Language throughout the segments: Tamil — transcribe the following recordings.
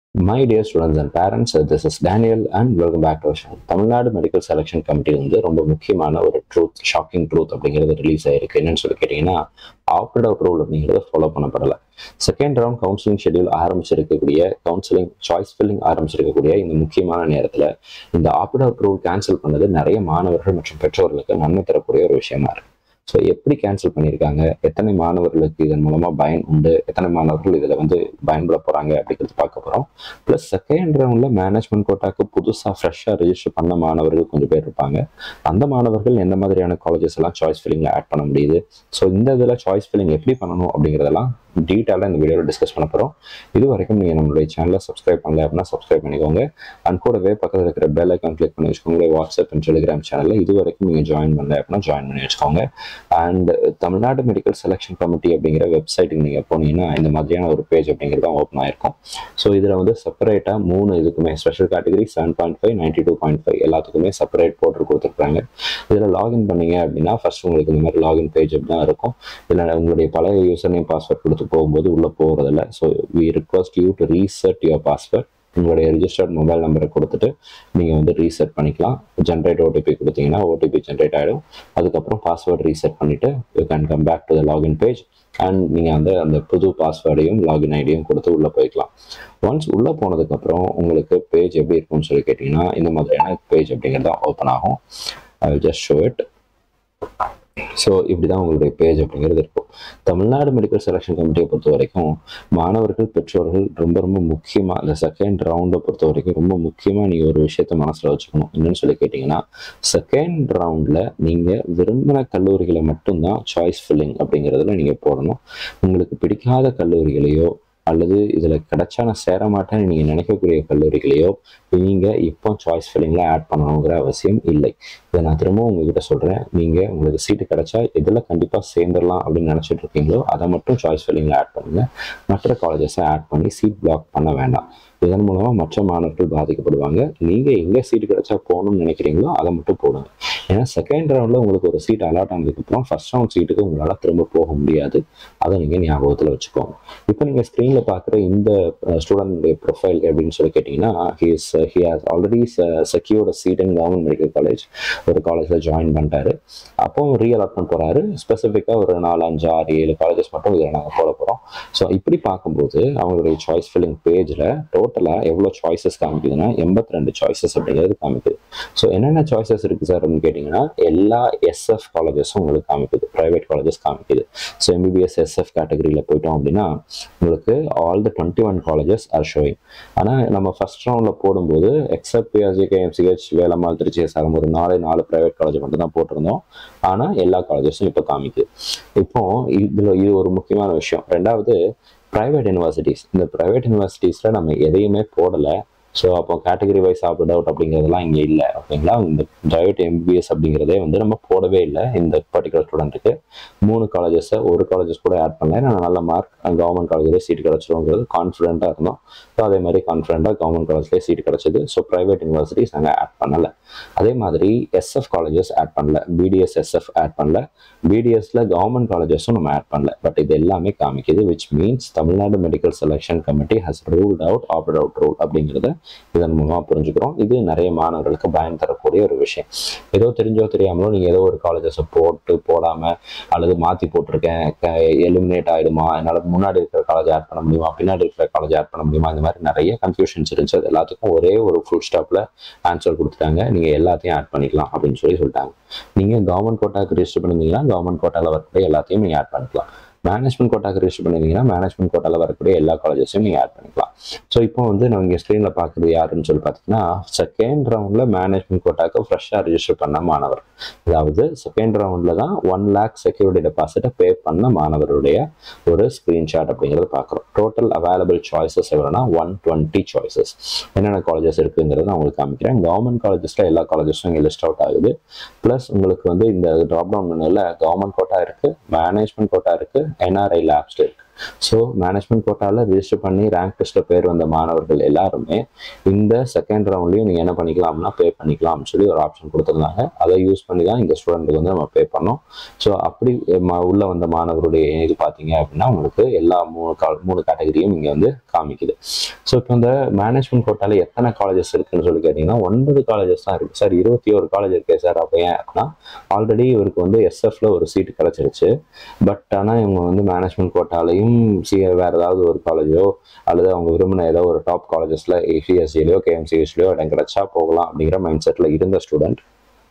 my dear students and parents this is Daniel and welcome back to channel Tamil Nadu medical selection committee வந்து ரொம்ப முக்கியமான ஒரு ட்ரூத் ஷாக்கிங் ட்ரூத் அப்படிங்கிறது ரிலீஸ் ஆயிருக்கு என்னன்னு சொல்லி கேட்டிங்கன்னா ஆப்டட் அவுட் ரூல் அப்படிங்கிறது ஃபாலோ பண்ணப்படலை செகண்ட் ரவுண்ட் கவுன்சிலிங் ஷெடியூல் ஆரம்பிச்சிருக்கக்கூடிய கவுன்சிலிங் சாய்ஸ் ஃபில்லிங் ஆரம்பிச்சிருக்கக்கூடிய இந்த முக்கியமான நேரத்தில் இந்த ஆப்டட் அவுட் ரூல் கேன்சல் பண்ணது நிறைய மாணவர்கள் மற்றும் பெற்றோர்களுக்கு நன்மை தரக்கூடிய ஒரு விஷயமா இருக்கு ஸோ எப்படி கேன்சல் பண்ணியிருக்காங்க எத்தனை மாணவர்களுக்கு இதன் மூலமாக பயன் உண்டு எத்தனை மாணவர்கள் இதில் வந்து பயன்பட போகிறாங்க அப்படிங்கிறது பார்க்க போகிறோம் ப்ளஸ் செகண்ட் ரவுண்டில் மேனேஜ்மெண்ட் கோட்டாக்கு புதுசாக ஃப்ரெஷ்ஷாக ரெஜிஸ்டர் பண்ண மாணவர்கள் கொஞ்சம் பேர் இருப்பாங்க அந்த மாணவர்கள் எந்த மாதிரியான காலேஜஸ் எல்லாம் சாய்ஸ் ஃபில்லிங்கில் ஆட் பண்ண முடியுது ஸோ இந்த இதில் சாய்ஸ் ஃபில்லிங் எப்படி பண்ணணும் அப்படிங்கிறதெல்லாம் டீட்டெயிலாக இந்த வீடியோவில் டிஸ்கஸ் பண்ண போகிறோம் இது வரைக்கும் நீங்கள் நம்மளுடைய சேனலை சப்ஸ்கிரைப் பண்ணல அப்படின்னா சப்ஸ்கிரைப் பண்ணிக்கோங்க அண்ட் கூடவே பக்கத்தில் இருக்கிற பெல் ஐக்கான் கிளிக் பண்ணி வச்சுக்கோங்க வாட்ஸ்அப் அண்ட் டெலிகிராம் சேனலில் இது வரைக்கும் நீங்கள் ஜாயின் பண்ணல அப்படின்னா ஜாயின் பண்ணி வச்சுக்கோங்க and Tamil Nadu medical selection committee அப்படிங்கிற வெப்சைட்டுக்கு நீங்கள் போனீங்கன்னா இந்த மாதிரியான ஒரு பேஜ் அப்படிங்கிறது தான் ஓப்பன் ஆயிருக்கும் ஸோ இதில் வந்து செப்பரேட்டாக மூணு இதுக்குமே special category seven point five ninety two point five எல்லாத்துக்குமே செப்பரேட் போட்டு கொடுத்துருக்காங்க இதில் லாகின் பண்ணீங்க அப்படின்னா ஃபர்ஸ்ட் உங்களுக்கு இந்த மாதிரி லாகின் பேஜ் அப்படி தான் இருக்கும் இதில் உங்களுடைய பழைய யூசர் நேம் பாஸ்வேர்ட் கொடுத்து போகும்போது உள்ளே போகிறதில்ல so we request you to reset your password உங்களுடைய ரிஜிஸ்டர்ட் மொபைல் நம்பரை கொடுத்துட்டு நீங்கள் வந்து ரீசெட் பண்ணிக்கலாம் ஜென்ரேட் ஓடிபி கொடுத்தீங்கன்னா ஓடிபி ஜென்ரேட் ஆகிடும் அதுக்கப்புறம் பாஸ்வேர்ட் ரீசெட் பண்ணிவிட்டு you can come back to the login page and நீங்கள் வந்து அந்த புது பாஸ்வேர்டையும் லாகின் ஐடியும் கொடுத்து உள்ளே போய்க்கலாம் ஒன்ஸ் உள்ளே போனதுக்கப்புறம் உங்களுக்கு பேஜ் எப்படி இருக்கும்னு சொல்லி கேட்டிங்கன்னா இந்த மாதிரியான பேஜ் அப்படிங்கிறது ஓப்பன் ஆகும் I just show it so இப்படி தான் உங்களுடைய பேஜ் அப்படிங்கிறது இருக்கும் தமிழ்நாடு மெடிக்கல் செலெக்ஷன் கமிட்டியை பொறுத்த வரைக்கும் மாணவர்கள் பெற்றோர்கள் ரொம்ப ரொம்ப முக்கியமாக இந்த செகண்ட் ரவுண்டை பொறுத்த வரைக்கும் ரொம்ப முக்கியமாக நீங்கள் ஒரு விஷயத்த மனசில் வச்சுக்கணும் என்னன்னு சொல்லி கேட்டிங்கன்னா செகண்ட் ரவுண்டில் நீங்கள் விரும்பின கல்லூரிகளை மட்டும்தான் சாய்ஸ் ஃபில்லிங் அப்படிங்கிறதுல நீங்கள் போடணும் உங்களுக்கு பிடிக்காத கல்லூரிகளையோ அல்லது இதில் கிடைச்சா நான் சேர மாட்டேன்னு நீங்கள் நினைக்கக்கூடிய கல்லூரிகளையோ நீங்கள் இப்போ சாய்ஸ் ஃபில்லிங்கில் ஆட் பண்ணணுங்கிற அவசியம் இல்லை இதை நான் திரும்ப உங்ககிட்ட சொல்கிறேன் நீங்கள் உங்களுக்கு சீட்டு கிடைச்சா இதில் கண்டிப்பாக சேர்ந்துடலாம் அப்படின்னு நினச்சிட்டு இருக்கீங்களோ அதை மட்டும் சாய்ஸ் ஃபில்லிங்கில் ஆட் பண்ணுங்கள் மற்ற காலேஜஸை ஆட் பண்ணி சீட் பிளாக் பண்ண வேண்டாம் இதன் மூலமாக மற்ற மாணவர்கள் பாதிக்கப்படுவாங்க நீங்கள் எங்கே சீட்டு கிடைச்சா போகணும்னு நினைக்கிறீங்களோ அதை மட்டும் போடுங்க ஏன்னா செகண்ட் ரவுண்டில் உங்களுக்கு ஒரு சீட் அலாட் ஆனதுக்கப்புறம் ஃபர்ஸ்ட் ரவுண்ட் சீட்டுக்கு உங்களால் திரும்ப போக முடியாது அதை நீங்கள் ஞாபகத்தில் வச்சுக்கோங்க இப்போ நீங்கள் ஸ்க்ரீனில் பார்க்குற இந்த ஸ்டூடெண்ட்டுடைய ப்ரொஃபைல் அப்படின்னு சொல்லி கேட்டிங்கன்னா he's he has already secured seat in government medical college ஒரு காலேஜில் ஜாயின் பண்ணிட்டாரு அப்போ ரீஅலாட்மெண்ட் போகிறாரு ஸ்பெசிஃபிக்காக ஒரு நாலு அஞ்சு ஆறு ஏழு காலேஜஸ் மட்டும் இதில் நாங்கள் போட போகிறோம் ஸோ இப்படி பார்க்கும்போது அவங்களுடைய சாய்ஸ் ஃபில்லிங் பேஜில் டோட்டலாக எவ்வளோ சாய்ஸஸ் காமிக்குதுன்னா எண்பத்தி ரெண்டு சாய்ஸஸ் அப்படிங்கிறது காமிக்குது ஸோ என்னென்ன சாய்ஸஸ் இருக்குது சார் அப்படின்னு கேட்டிங்கன்னா எல்லா எஸ்எஃப் காலேஜஸும் உங்களுக்கு காமிக்குது ப்ரைவேட் காலேஜஸ் காமிக்குது ஸோ எம்பிபிஎஸ் எஸ்எஃப் கேட்டகரியில் போயிட்டோம் அப்படின்னா உங்களுக்கு all the twenty one colleges are showing ஆனால் நம்ம ஃபர்ஸ்ட் ரவுண்டில் போடும்போது except PRGK MCH Velammal Trichy SRM ஒரு நாலு நாலு ப்ரைவேட் காலேஜ் மட்டும் தான் போட்டிருந்தோம் ஆனால் எல்லா காலேஜஸும் இப்போ காமிக்குது இப்போ இதில் இது ஒரு முக்கியமான விஷயம் ரெண்டாவது ப்ரைவேட் யூனிவர்சிட்டிஸ் இந்த ப்ரைவேட் யூனிவர்சிட்டிஸில் நம்ம எதையுமே போடலை ஸோ அப்போ கேட்டகரி வைஸ் ஆப்ட் அவுட் அப்படிங்கிறதெல்லாம் இங்கே இல்லை ஓகேங்களா இந்த ப்ரைவேட் எம்பிபிஎஸ் அப்படிங்கிறதே வந்து நம்ம போடவே இல்லை இந்த பர்டிகுலர் ஸ்டூடெண்ட்டுக்கு மூணு காலேஜஸை ஒரு காலேஜஸ் கூட ஆட் பண்ணல நான் நல்ல மார்க் கவர்மெண்ட் காலேஜ்லேயே சீட் கிடச்சிருங்கிறது கான்ஃபிடென்ட்டாக இருந்தோம் ஸோ அதே மாதிரி கான்ஃபிடென்ட்டாக கவர்மெண்ட் காலேஜ்லேயே சீட் கிடச்சிது ஸோ ப்ரைவேட் யூனிவர்சிட்டிஸ் நாங்கள் ஆட் பண்ணலை அதே மாதிரி எஸ்எஃப் காலேஜஸ் ஆட் பண்ணல பிடிஎஸ் எஸ்எஃப் ஆட் பண்ணல பிடிஎஸ்ல கவர்மெண்ட் காலேஜஸும் நம்ம ஆட் பண்ணல பட் இது எல்லாமே காமிக்குது which means Tamil Nadu medical selection committee has ruled out opt out rule அப்படிங்கிறத இதன் மூலமாக புரிஞ்சுக்கிறோம் இது நிறைய மாணவர்களுக்கு பயன் தரக்கூடிய ஒரு விஷயம் ஏதோ தெரிஞ்சோ தெரியாமலோ நீங்கள் ஏதோ ஒரு காலேஜஸை போட்டு போடாமல் அல்லது மாற்றி போட்டிருக்கேன் எலிமினேட் ஆகிடுமா என்னால் முன்னாடி இருக்கிற காலேஜ் ஆட் பண்ண முடியுமா பின்னாடி இருக்கிற காலேஜ் ஆட் பண்ண முடியுமா இந்த மாதிரி நிறைய கன்ஃபியூஷன்ஸ் இருந்துச்சு அது எல்லாத்துக்கும் ஒரே ஒரு ஃபுல் ஸ்டாப்பில் ஆன்சர் கொடுத்துட்டாங்க நீங்கள் எல்லாத்தையும் ஆட் பண்ணிக்கலாம் அப்படின்னு சொல்லி சொல்லிட்டாங்க நீங்கள் கவர்மெண்ட் கோட்டாக்கு ரிஜிஸ்டர் பண்ணியிருந்தீங்கன்னா கவர்மெண்ட் கோட்டாவில் வரக்கூடிய எல்லாத்தையும் நீங்கள் ஆட் பண்ணிக்கலாம் மேனேஜ்மெண்ட் கோட்டாக்கு ரிஜிஸ்டர் பண்ணியிருந்தீங்கன்னா மேனேஜ்மெண்ட் கோட்டாவில் வரக்கூடிய எல்லா காலேஜஸையும் நீங்கள் ஆட் பண்ணிக்கலாம் ஸோ இப்போ வந்து நம்ம இங்கே ஸ்க்ரீனில் பார்க்குறது யாருன்னு சொல்லி பார்த்தீங்கன்னா செகண்ட் ரவுண்டில் மேனேஜ்மெண்ட் கோட்டாக்கு ஃப்ரெஷ்ஷாக ரிஜிஸ்டர் பண்ண மாணவர் அதாவது செகண்ட் ரவுண்டில் தான் ஒன் லேக் செக்யூரிட்டி டெபாசிட்டை பே பண்ண மாணவருடைய ஒரு ஸ்க்ரீன்ஷாட் அப்படிங்கிறத பார்க்குறோம் டோட்டல் அவைலபிள் சாய்ஸஸ் எவ்வளோனா ஒன் டுவெண்ட்டி சாய்ஸஸ் என்னென்ன காலேஜஸ் இருக்குங்கிறத நான் உங்களுக்கு காமிக்கிறேன் கவர்மெண்ட் காலேஜஸில் எல்லா காலேஜஸும் இங்கே லிஸ்ட் அவுட் ஆகுது ப்ளஸ் உங்களுக்கு வந்து இந்த ட்ராப் டவுன் மெனுவில் கவர்மெண்ட் கோட்டா இருக்குது மேனேஜ்மெண்ட் கோட்டா இருக்குது என்ஆர்ஐ லேப்ஸ் இருக்கு ஸோ மேனேஜ்மெண்ட் கோட்டாவில் ரிஜிஸ்டர் பண்ணி ரேங்க் லிஸ்ட்டில் பேர் வந்த மாணவர்கள் எல்லாருமே இந்த செகண்ட் ரவுண்ட்லையும் நீங்கள் என்ன பண்ணிக்கலாம்னா பே பண்ணிக்கலாம்னு சொல்லி ஒரு ஆப்ஷன் கொடுத்துருந்தாங்க அதை யூஸ் பண்ணி தான் இந்த ஸ்டூடெண்ட்டுக்கு வந்து நம்ம பே பண்ணோம் ஸோ அப்படி ம- உள்ள வந்த மாணவருடைய இது பார்த்தீங்க அப்படின்னா உங்களுக்கு எல்லா மூணு கா மூணு கேட்டகரியும் இங்கே வந்து காமிக்குது ஸோ இப்போ இந்த மேனேஜ்மெண்ட் கோட்டால எத்தனை காலேஜஸ் இருக்குன்னு சொல்லி கேட்டிங்கன்னா ஒன்பது காலேஜஸ் தான் இருக்குது சார் இருபத்தி ஒரு காலேஜ் இருக்கே சார் அப்போ ஏன் அப்படின்னா ஆல்ரெடி இவருக்கு வந்து எஸ்எஃப்ல ஒரு சீட்டு கிடச்சிருச்சு பட் ஆனால் இவங்க வந்து மேனேஜ்மெண்ட் கோட்டாலையும் சி வேறு ஏதாவது ஒரு காலேஜோ அல்லது அவங்க விரும்பின ஏதோ ஒரு டாப் காலேஜஸில் சிஎஸ்சிலையோ கேஎம்சிஎஸ்லையோ இடம் கிடைச்சா போகலாம் அப்படிங்கிற மைண்ட் செட்டில் இருந்த ஸ்டூடெண்ட்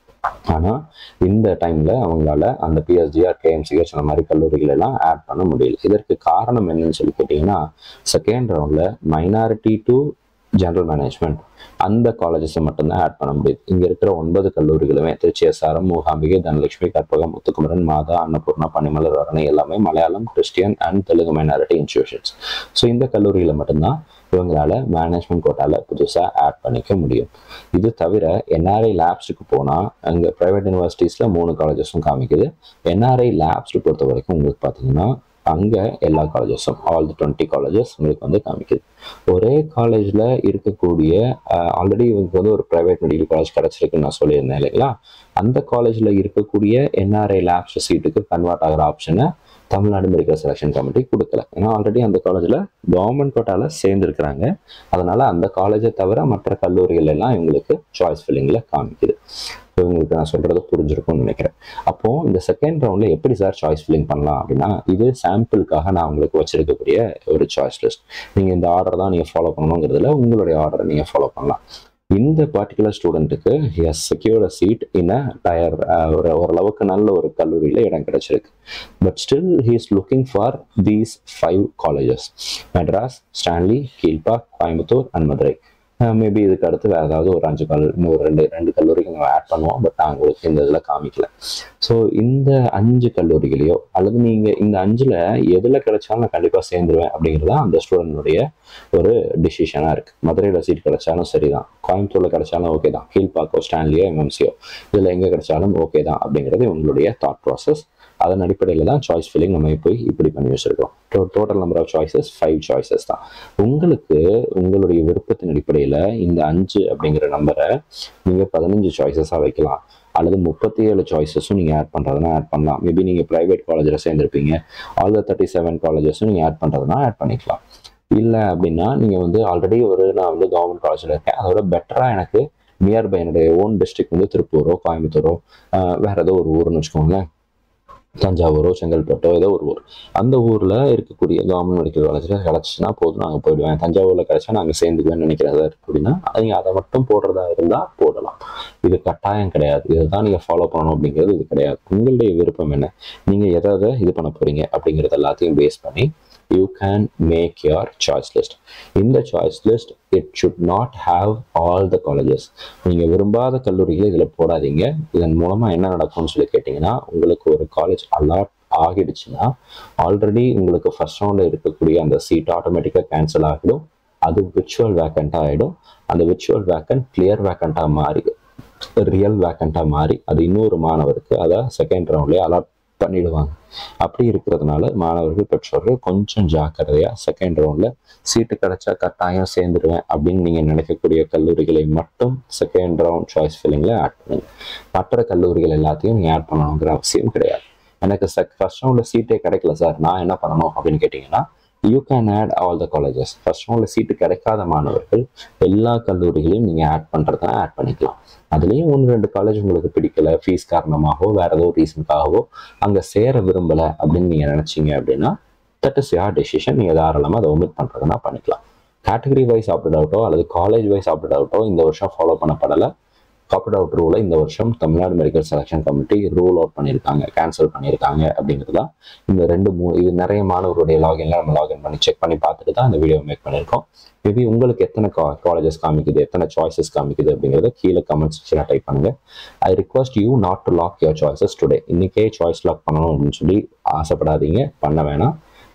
ஆனால் இந்த டைமில் அவங்களால அந்த பிஎஸ்டிஆர் கேஎம்சிஹெச் அந்த மாதிரி கல்லூரிகள் எல்லாம் ஆட் பண்ண முடியல இதற்கு காரணம் என்னன்னு சொல்லி கேட்டிங்கன்னா செகண்ட் ரவுண்டில் மைனாரிட்டி டு ஜெனரல் மேனேஜ்மெண்ட் அந்த காலேஜஸை மட்டும்தான் ஆட் பண்ண முடியுது இங்கே இருக்கிற ஒன்பது கல்லூரிகளுமே திருச்சி எஸ்ஆர்எம் மூகாம்பிகை தனலட்சுமி கற்பகம் முத்துக்குமரன் மாதா அன்னபூர்ணா பனிமலர் அரணை எல்லாமே Malayalam Christian and Telugu minority institutions so இந்த கல்லூரியில் மட்டும்தான் இவங்களால மேனேஜ்மெண்ட் கோட்டால புதுசாக ஆட் பண்ணிக்க முடியும் இது தவிர என்ஆர்ஐ லேப்ஸுக்கு போனால் அங்கே ப்ரைவேட் யூனிவர்சிட்டிஸில் மூணு காலேஜஸும் காமிக்குது என்ஆர்ஐ லேப்ஸ் பொறுத்த வரைக்கும் உங்களுக்கு பார்த்தீங்கன்னா அங்கே எல்லா காலேஜஸும் ஆல் தி டுவெண்ட்டி காலேஜஸ் உங்களுக்கு வந்து காமிக்குது ஒரே காலேஜில் இருக்கக்கூடிய ஆல்ரெடி இவங்களுக்கு வந்து ஒரு ப்ரைவேட் மெடிக்கல் காலேஜ் கிடச்சிருக்குன்னு நான் சொல்லியிருந்தேன் இல்லைங்களா அந்த காலேஜில் இருக்கக்கூடிய என்ஆர்ஐ லேப்ஸ் சீட்டுக்கு கன்வெர்ட் ஆகிற ஆப்ஷனை தமிழ்நாடு மெடிக்கல் செலெக்ஷன் கமிட்டி கொடுக்கல ஏன்னா ஆல்ரெடி அந்த காலேஜில் கவர்மெண்ட் கோட்டாவில் சேர்ந்துருக்குறாங்க அதனால அந்த காலேஜை தவிர மற்ற கல்லூரிகள் எல்லாம் இவங்களுக்கு சாய்ஸ் ஃபில்லிங்கில் காமிக்குது ஸோ உங்களுக்கு நான் சொல்கிறது புரிஞ்சிருக்கும்னு நினைக்கிறேன் அப்போ இந்த செகண்ட் ரவுண்டில் எப்படி சார் சாய்ஸ் ஃபில்லிங் பண்ணலாம் அப்படின்னா இது சாம்பிளுக்காக நான் உங்களுக்கு வச்சிருக்கக்கூடிய ஒரு சாய்ஸ் லிஸ்ட் நீங்கள் இந்த ஆர்டர் தான் நீங்கள் ஃபாலோ பண்ணணுங்கிறதுல உங்களுடைய ஆர்டரை நீங்கள் ஃபாலோ பண்ணலாம் இந்த பர்டிகுலர் ஸ்டூடெண்ட்டுக்கு has secured a seat in a tier ஒரு ஓரளவுக்கு நல்ல ஒரு கல்லூரியில் இடம் கிடைச்சிருக்கு but still he is looking for these five colleges Madras Stanley Kilpauk Coimbatore and Madurai maybe இதுக்கு அடுத்து வேறு ஏதாவது ஒரு அஞ்சு கல் இன்னொரு ரெண்டு ரெண்டு கல்லூரிக்கு நம்ம ஆட் பண்ணுவோம் பட் நான் உங்களுக்கு இந்த இதில் காமிக்கல ஸோ இந்த அஞ்சு கல்லூரிகளையோ அல்லது நீங்கள் இந்த அஞ்சில் எதில் கிடைச்சாலும் நான் கண்டிப்பாக சேர்ந்துருவேன் அப்படிங்கிறது தான் அந்த ஸ்டூடெண்ட்டுடைய ஒரு டிசிஷனாக இருக்குது மதுரையில் சீட் கிடைச்சாலும் சரி தான் கோயம்புத்தூரில் கிடைச்சாலும் ஓகே தான் கீழ்பாக்கோ ஸ்டான்லியோ எம்எம்சியோ இதில் எங்கே கிடைச்சாலும் ஓகே தான் அப்படிங்கிறது உங்களுடைய தாட் ப்ராசஸ் அதன் அடிப்படையில் தான் சாய்ஸ் ஃபில்லிங் நம்ம போய் இப்படி பண்ணி வச்சிருக்கோம் total number of choices five choices தான் உங்களுக்கு உங்களுடைய விருப்பத்தின் அடிப்படையில் இந்த அஞ்சு அப்படிங்கிற நம்பரை நீங்கள் பதினஞ்சு சாய்ஸஸாக வைக்கலாம் அல்லது முப்பத்தி ஏழு சாய்ஸஸும் நீங்கள் ஆட் பண்ணுறதுனா ஆட் பண்ணலாம் மேபி நீங்கள் ப்ரைவேட் காலேஜில் சேர்ந்துருப்பீங்க ஆல் த தேர்ட்டி செவன் காலேஜஸும் நீங்கள் ஆட் பண்ணுறதுனா ஆட் பண்ணிக்கலாம் இல்லை அப்படின்னா நீங்கள் வந்து ஆல்ரெடி ஒரு நான் வந்து கவர்மெண்ட் காலேஜில் இருக்கேன் அதோட பெட்டராக எனக்கு நியர்பை என்னுடைய ஓன் டிஸ்ட்ரிக்ட் வந்து திருப்பூரோ கோயம்புத்தூரோ ஆஹ் வேற ஏதோ ஒரு ஊர்னு வச்சுக்கோங்களேன் தஞ்சாவூரோ செங்கல்பட்டோ ஏதோ ஒரு ஊர் அந்த ஊரில் இருக்கக்கூடிய கவர்மெண்ட் மெடிக்கல் காலேஜில் கிடச்சின்னா போதும் நாங்கள் போயிடுவேன் தஞ்சாவூரில் கிடச்சா நாங்கள் சேர்ந்துக்குவேன்னு நினைக்கிறதா இருக்கு அப்படின்னா நீங்கள் அதை மட்டும் போடுறதா இருந்தால் போடலாம் இது கட்டாயம் கிடையாது இதுதான் நீங்கள் ஃபாலோ பண்ணணும் அப்படிங்கிறது இது கிடையாது உங்களுடைய விருப்பம் என்ன நீங்கள் எதை எதை இது பண்ண போகிறீங்க அப்படிங்கிறது எல்லாத்தையும் பேஸ் பண்ணி you can make your choice list இந்த choice list it should not have all the colleges நீங்கள் விரும்பாத கல்லூரிகளை இதில் போடாதீங்க இதன் மூலமாக என்ன நடக்கும்னு சொல்லி கேட்டிங்கன்னா உங்களுக்கு ஒரு காலேஜ் அலாட் ஆகிடுச்சுன்னா ஆல்ரெடி உங்களுக்கு ஃபர்ஸ்ட் ரவுண்டில் இருக்கக்கூடிய அந்த சீட் ஆட்டோமேட்டிக்காக கேன்சல் ஆகிடும் அது விர்ச்சுவல் வேக்கண்ட்டாக ஆகிடும் அந்த விர்ச்சுவல் வேக்கண்ட் கிளியர் வேக்கண்ட்டாக மாறி ரியல் வேக்கண்ட்டாக மாறி அது இன்னொரு மாணவருக்கு அதை செகண்ட் ரவுண்ட்லேயே அலாட் பண்ணிடுவாங்க அப்படி இருக்கிறதுனால மாணவர்கள் பெற்றோர்கள் கொஞ்சம் ஜாக்கிரதையாக செகண்ட் ரவுண்டில் சீட்டு கிடைச்சா கட்டாயம் சேர்ந்துடுவேன் அப்படின்னு நீங்கள் நினைக்கக்கூடிய கல்லூரிகளை மட்டும் செகண்ட் ரவுண்ட் சாய்ஸ் ஃபில்லிங்கில் ஆட் பண்ணுங்க மற்ற கல்லூரிகள் எல்லாத்தையும் நீங்கள் ஆட் பண்ணணுங்கிற அவசியம் கிடையாது எனக்கு செக் ஃபர்ஸ்ட் ரவுண்டில் சீட்டே கிடைக்கல சார் நான் என்ன பண்ணணும் அப்படின்னு கேட்டிங்கன்னா you can add all the colleges first ரவுண்டில் சீட்டு கிடைக்காத மாணவர்கள் எல்லா கல்லூரிகளையும் நீங்கள் ஆட் பண்ணுறதா ஆட் பண்ணிக்கலாம் அதுலேயும் ஒன்று ரெண்டு காலேஜ் உங்களுக்கு பிடிக்கல ஃபீஸ் காரணமாகவோ வேற ஏதோ ரீசனுக்காகவோ அங்கே சேர விரும்பலை அப்படின்னு நீங்கள் நினச்சிங்க அப்படின்னா தட் இஸ் யார் டெசிஷன் நீங்கள் தாராளமாக அதை ஒமிட் பண்ணுறதுனா பண்ணிக்கலாம் கேட்டகரி வைஸ் ஆப்டட் அவுட்டோ அல்லது காலேஜ் வைஸ் ஆப்டட் அவுட்டோ இந்த வருஷம் ஃபாலோ பண்ணப்படலை காப்பட் அவுட் ரூலை இந்த வருஷம் Tamil Nadu medical selection committee rule out பண்ணியிருக்காங்க கேன்சல் பண்ணியிருக்காங்க அப்படிங்கிறது தான் இந்த ரெண்டு மூணு இது நிறைய மாணவருடைய லாகின்ல நம்ம லாகின் பண்ணி செக் பண்ணி பார்த்துட்டு தான் இந்த வீடியோ மேக் பண்ணியிருக்கோம் மேபி உங்களுக்கு எத்தனை கா காலேஜஸ் காமிக்குது எத்தனை சாய்ஸஸ் காமிக்குது அப்படிங்கிறத கீழே கமெண்ட் செக்ஷனில் டைப் பண்ணுங்க I request you not to lock your choices today இன்னைக்கே சாய்ஸ் லாக் பண்ணணும் அப்படின்னு சொல்லி ஆசைப்படாதீங்க பண்ண வேணாம்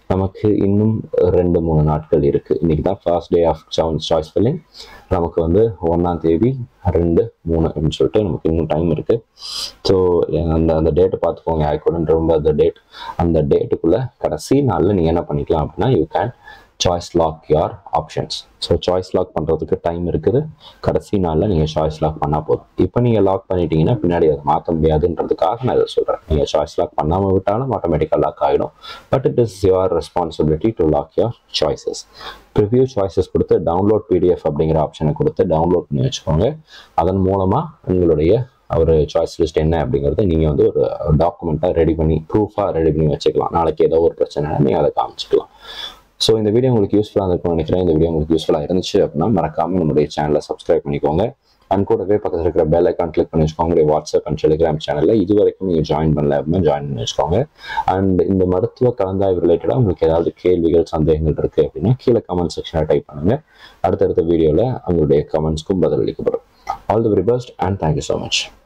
நமக்கு இன்னும் ரெண்டு மூணு நாட்கள் இருக்குது இன்றைக்கி தான் first day of choice filling நமக்கு வந்து ஒன்றாம் தேதி ரெண்டு மூணு அப்படின்னு சொல்லிட்டு நமக்கு இன்னும் டைம் இருக்குது ஸோ அந்த அந்த டேட்டை பார்த்துக்கோங்க ஐ couldn't remember the டேட் அந்த டேட்டுக்குள்ளே கடைசி நாளில் நீங்கள் என்ன பண்ணிக்கலாம் அப்படின்னா you can choice lock your options so choice lock பண்ணுறதுக்கு டைம் இருக்குது கடைசி நாளில் நீங்கள் சாய்ஸ் லாக் பண்ணால் போதும் இப்போ நீங்கள் லாக் பண்ணிட்டீங்கன்னா பின்னாடி அதை மாற்ற முடியாதுன்றதுக்காக நான் இதை சொல்கிறேன் நீங்கள் சாய்ஸ் லாக் பண்ணாமல் விட்டாலும் ஆட்டோமேட்டிக்காக லாக் ஆகிடும் but it is your responsibility to lock your choices preview choices கொடுத்து டவுன்லோட் பிடிஎஃப் அப்படிங்கிற ஆப்ஷனை கொடுத்து டவுன்லோட் பண்ணி வச்சுக்கோங்க அதன் மூலமாக உங்களுடைய ஒரு சாய்ஸ் லிஸ்ட் என்ன அப்படிங்கிறத நீங்கள் வந்து ஒரு டாக்குமெண்ட்டாக ரெடி பண்ணி ப்ரூஃபாக ரெடி பண்ணி வச்சுக்கலாம் நாளைக்கு ஏதோ ஒரு பிரச்சனை நீங்கள் அதை காமிச்சிக்கலாம் ஸோ இந்த வீடியோ உங்களுக்கு யூஸ்ஃபுல்லாக இருக்கும்னு நினைக்கிறேன் இந்த வீடியோ உங்களுக்கு யூஸ்ஃபுல்லாக இருந்துச்சு அப்படின்னா மறக்காமல் நம்மளுடைய சேனலை சப்ஸ்கிரைப் பண்ணிக்கோங்க அண்ட் கூடவே பக்கத்தில் இருக்கிற பெல் ஐக்கான் கிளிக் பண்ணி வச்சுக்கோங்க உங்களுடைய வாட்ஸ்அப் அண்ட் டெலிகிராம் சேனலில் இது வரைக்கும் நீங்கள் ஜாயின் பண்ணல அப்படின்னா ஜாயின் பண்ணி வச்சுக்கோங்க அண்ட் இந்த மருத்துவ கலந்தாய்வு ரிலேட்டடாக உங்களுக்கு ஏதாவது கேள்விகள் சந்தேகங்கள் இருக்குது அப்படின்னா கீழே கமெண்ட் செக்ஷனில் டைப் பண்ணுங்கள் அடுத்தடுத்த வீடியோவில் உங்களுடைய கமெண்ட்ஸ்க்கும் பதிலளிக்கப்படும் all the very best and thank you so much